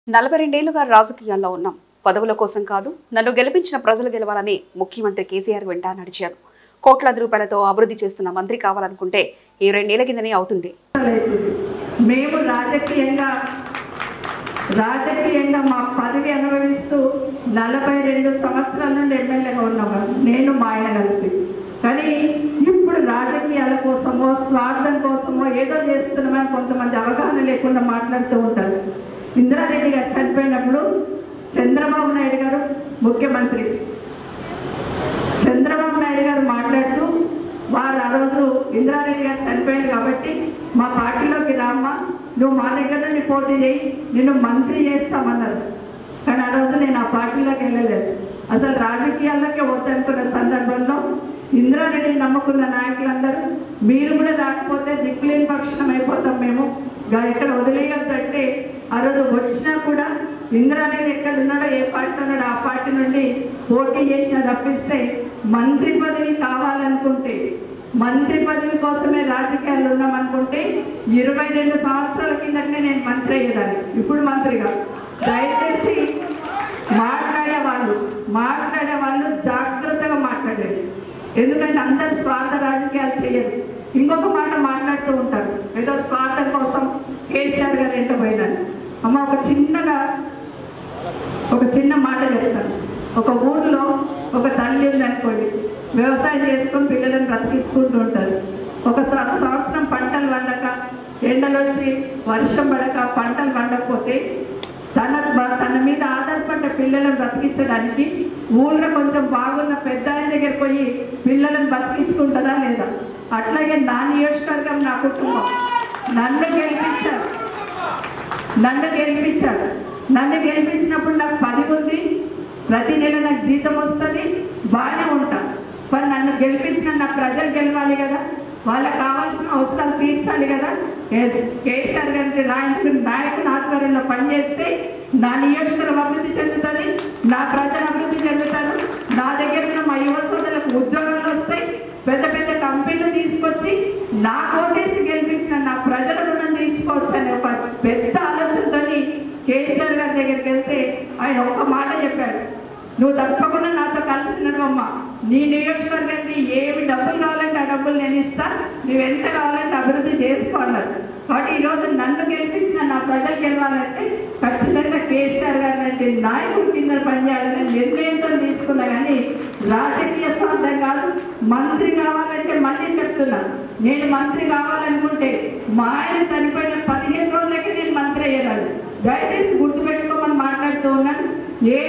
నలభై రెండేళ్లుగా రాజకీయాల్లో ఉన్నాం పదవుల కోసం కాదు నన్ను గెలిపించిన ప్రజలు గెలవాలని ముఖ్యమంత్రి కేసీఆర్ వెంట నడిచాను కోట్లాది రూపాయలతో అభివృద్ధి చేస్తున్న మంత్రి కావాలనుకుంటే ఈ రెండేళ్ల కిందనే అవుతుంది అవుతుంది. మేము రాజకీయంగా రాజకీయంగా మా పదవి అనుభవిస్తూ నలభై రెండు సంవత్సరాల నుండి ఎమ్మెల్యేగా ఉన్నాము నేను మా ఆయన కలిసి కానీ ఇప్పుడు రాజకీయాల కోసమో స్వార్థం కోసమో ఏదో చేస్తున్నామని కొంతమంది అవగాహన లేకుండా మాట్లాడుతూ ఉంటారు ఇందిరారెడ్డి గారు చనిపోయినప్పుడు చంద్రబాబు నాయుడు గారు ముఖ్యమంత్రి చంద్రబాబు నాయుడు గారు మాట్లాడుతూ వారు ఆ రోజు ఇందిరారెడ్డి గారు చనిపోయారు కాబట్టి మా పార్టీలోకి రామ్మా నువ్వు మా దగ్గర నుండి పోటీ చేయి నిన్ను మంత్రి చేస్తామన్నారు కానీ ఆ రోజు నేను ఆ పార్టీలోకి వెళ్ళలేదు అసలు రాజకీయాల్లోకి వద్దనుకున్న సందర్భంలో ఇందిరారెడ్డిని నమ్ముకున్న నాయకులందరూ మీరు కూడా రాకపోతే దిక్కులేని పక్షం అయిపోతాం మేము గా- ఇక్కడ వదిలేయొద్దు అంటే ఆ రోజు వచ్చినా కూడా ఇందిరారెడ్డి ఎక్కడ ఉన్నాడో ఏ పార్టీ ఉన్నాడో ఆ పార్టీ నుండి పోటీ చేసిన తప్పిస్తే మంత్రి పదవి కావాలనుకుంటే మంత్రి పదవి కోసమే రాజకీయాల్లో ఉన్నామనుకుంటే ఇరవై రెండు సంవత్సరాల కిందటనే నేను మంత్రి అయ్యేదాన్ని ఇప్పుడు మంత్రిగా దయచేసి మాట్లాడే వాళ్ళు మాట్లాడే వాళ్ళు జాగ్రత్తగా మాట్లాడేది ఎందుకంటే అందరు స్వార్థ రాజకీయాలు చేయరు ఇంకొక మాట మాట్లాడుతూ ఉంటారు ఏదో స్వార్థం కోసం కేసీఆర్ గారు ఎంట పోయినాను అమ్మ ఒక చిన్నగా ఒక చిన్న మాట చెప్తాను ఒక ఊర్లో ఒక తల్లి ఉంది అనుకోండి వ్యవసాయం చేసుకొని పిల్లలను బ్రతికించుకుంటూ ఉంటారు ఒక సం- సంవత్సరం పంటలు పండక ఎండలు వచ్చి వర్షం పడక పంటలు పండకపోతే తన బ- తన మీద ఆధారపడ్డ పిల్లలను బ్రతికించడానికి ఊళ్ళో కొంచెం బాగున్న పెద్ద ఆయన దగ్గర పోయి పిల్లలను బ్రతికించుకుంటుందా లేదా అట్లాగే నా నియోజకవర్గం నా కుటుంబం నన్ను గెలిపించారు నన్ను గెలిపించాడు నన్ను గెలిపించినప్పుడు నాకు పది ఉంది ప్రతి నెల నాకు జీతం వస్తుంది బాగానే ఉంటా మరి నన్ను గెలిపించిన నా ప్రజలు గెలవాలి కదా వాళ్ళకి కావాల్సిన అవసరాలు తీర్చాలి కదా ఎస్ కేసీఆర్ గారి నాయకుడు నాయకుని ఆధ్వర్యంలో పనిచేస్తే నా నియోజకవర్గం అభివృద్ధి చెందుతుంది నా ప్రజలు అభివృద్ధి చెందుతారు నా దగ్గర ఉన్న మా యువ సోదరులకు ఉద్యోగాలు వస్తాయి పెద్ద పెద్ద కంపెనీలు తీసుకొచ్చి నా కోటేసి గెలిపించిన నా ప్రజల రుణం తీర్చుకోవచ్చు అనే ఒక పెద్ద ఆలోచనతోని కేసీఆర్ గారి దగ్గరికి వెళ్తే ఆయన ఒక్క మాట చెప్పాడు నువ్వు తప్పకుండా నాతో కలిసి నడవమ్మా నీ నియోజకవర్గానికి ఏమి డబ్బులు కావాలంటే ఆ డబ్బులు నేను ఇస్తా నువ్వు ఎంత కావాలంటే అభివృద్ధి చేసుకోవాలన్నారు కాబట్టి ఈరోజు నన్ను గెలిపించిన నా ప్రజలు గెలవాలంటే ఖచ్చితంగా కేసీఆర్ గారు లాంటి నాయకుడి కింద పనిచేయాలని నిర్ణయంతో తీసుకున్నా కానీ రాజకీయ స్వార్థం కాదు మంత్రి కావాలంటే మళ్ళీ చెప్తున్నా నేను మంత్రి కావాలనుకుంటే మా ఆయన చనిపోయిన పదిహేను రోజులకి నేను మంత్రి అయ్యేదాన్ని దయచేసి గుర్తుపెట్టుకోమని మాట్లాడుతూ ఉన్నాను ఏ